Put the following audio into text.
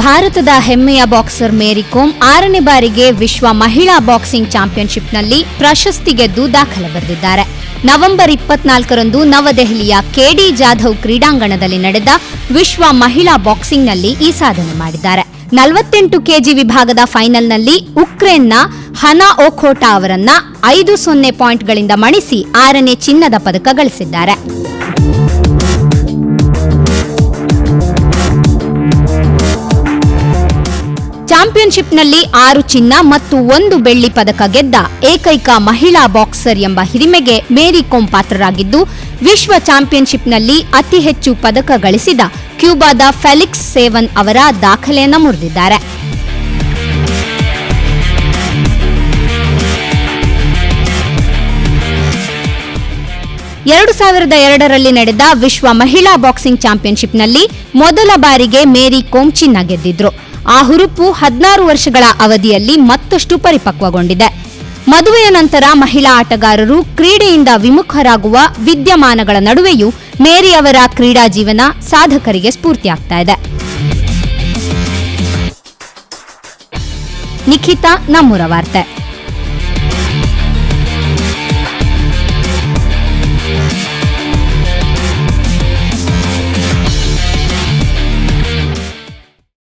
ಭಾರತದ ಹೆಮ್ಮೆಯ ಬಾಕ್ಸರ್ ಮೇರಿ ಕೋಮ್ ಆರನೇ ಬಾರಿಗೆ ವಿಶ್ವ ಮಹಿಳಾ ಬಾಕ್ಸಿಂಗ್ ಚಾಂಪಿಯನ್ಶಿಪ್ನಲ್ಲಿ ಪ್ರಶಸ್ತಿ ಗೆದ್ದು ದಾಖಲೆ ಬರೆದಿದ್ದಾರೆ ನವೆಂಬರ್ ಇಪ್ಪತ್ನಾಲ್ಕರಂದು ನವದೆಹಲಿಯ ಕೆಡಿ ಜಾಧವ್ ಕ್ರೀಡಾಂಗಣದಲ್ಲಿ ನಡೆದ ವಿಶ್ವ ಮಹಿಳಾ ಬಾಕ್ಸಿಂಗ್ನಲ್ಲಿ ಈ ಸಾಧನೆ ಮಾಡಿದ್ದಾರೆ ನಲವತ್ತೆಂಟು ಕೆಜಿ ವಿಭಾಗದ ಫೈನಲ್ನಲ್ಲಿ ಉಕ್ರೇನ್ನ ಹನಾ ಓಖೋಟಾ ಅವರನ್ನ ಐದು ಸೊನ್ನೆ ಪಾಯಿಂಟ್ಗಳಿಂದ ಮಣಿಸಿ ಆರನೇ ಚಿನ್ನದ ಪದಕ ಗಳಿಸಿದ್ದಾರೆ ಚಾಂಪಿಯನ್ಶಿಪ್ನಲ್ಲಿ ಆರು ಚಿನ್ನ ಮತ್ತು ಒಂದು ಬೆಳ್ಳಿ ಪದಕ ಗೆದ್ದ ಏಕೈಕ ಮಹಿಳಾ ಬಾಕ್ಸರ್ ಎಂಬ ಹಿರಿಮೆಗೆ ಮೇರಿ ಕೋಮ್ ಪಾತ್ರರಾಗಿದ್ದು ವಿಶ್ವ ಚಾಂಪಿಯನ್ಶಿಪ್ನಲ್ಲಿ ಅತಿ ಹೆಚ್ಚು ಪದಕ ಗಳಿಸಿದ ಕ್ಯೂಬಾದ ಫೆಲಿಕ್ಸ್ ಸೇವನ್ ಅವರ ದಾಖಲೆಯನ್ನು ಮುರಿದಿದ್ದಾರೆ ಎರಡು ಸಾವಿರದ ಎರಡರಲ್ಲಿ ನಡೆದ ವಿಶ್ವ ಮಹಿಳಾ ಬಾಕ್ಸಿಂಗ್ ಚಾಂಪಿಯನ್ಶಿಪ್ನಲ್ಲಿ ಮೊದಲ ಬಾರಿಗೆ ಮೇರಿ ಕೋಮ್ ಚಿನ್ನ ಗೆದ್ದಿದ್ರು ಆ ಹುರುಪು ಹದಿನಾರು ವರ್ಷಗಳ ಅವಧಿಯಲ್ಲಿ ಮತ್ತಷ್ಟು ಪರಿಪಕ್ವಗೊಂಡಿದೆ ಮದುವೆಯ ನಂತರ ಮಹಿಳಾ ಆಟಗಾರರು ಕ್ರೀಡೆಯಿಂದ ವಿಮುಖರಾಗುವ ವಿದ್ಯಮಾನಗಳ ನಡುವೆಯೂ ಮೇರಿ ಅವರ ಕ್ರೀಡಾ ಜೀವನ ಸಾಧಕರಿಗೆ ಸ್ಫೂರ್ತಿಯಾಗ್ತಾ ಇದೆ ನಿಖಿತಾ ನಮ್ಮೂರ ವಾರ್ತೆ